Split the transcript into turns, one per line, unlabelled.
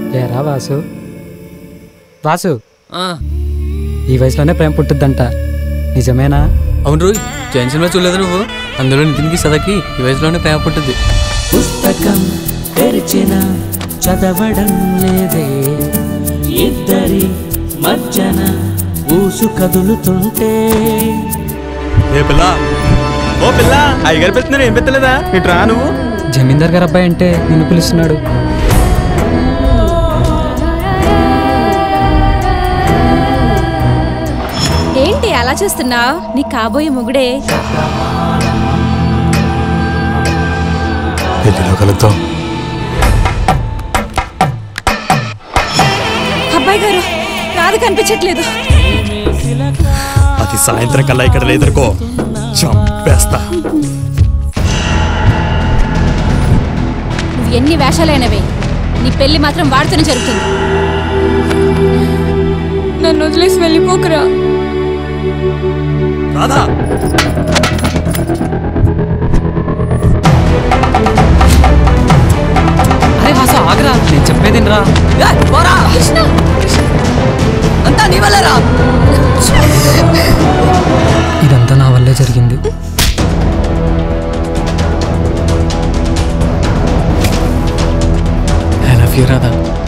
ఏరా వాసు వాసు
ఆ,
ఈ వయసులోనే ప్రేమ పుట్టుద్దంట నిజమేనా
అవును రోయ్ జైన్ సినిమా చూడలేదు నువ్వు అందులో నితిన్కి సదకి ఈ వయసులోనే ప్రేమ పుట్టింది
పుస్తకం తెరిచిన చదవడం లేదే ఇద్దరి మధ్యన ఊసు కదులుతుంటే
ఏ పిల్ల ఓ పిల్ల అయ్యగారు పెడుతున్నారు ఏం పెట్టలేదా ఇటు రా నువ్వు
జమీందార్ గారు అబ్బాయి అంటే నిన్ను పిలుస్తున్నాడు
ఏంటి అలా చూస్తున్నావు నీ కాబోయే మొగుడే
పెళ్లిలో కలుద్దాం
అబ్బాయి గారు రాదు కనిపించట్లేదు
అది సాయంత్రం కల్లా ఇక్కడ లేదనుకో చంపేస్తా
నువ్వు ఎన్ని వేషాలైనవే నీ పెళ్లి మాత్రం వాడితోనే జరుగుతుంది నన్ను వదిలేసి వెళ్ళిపోకురా
రాధా
అరే వాసు ఆగరా నేను చెప్పేది రా
కృష్ణ
అంతా నీ వల్లరా
ఇదంతా నా వల్లే జరిగింది
ఐ లవ్ యూ రాధా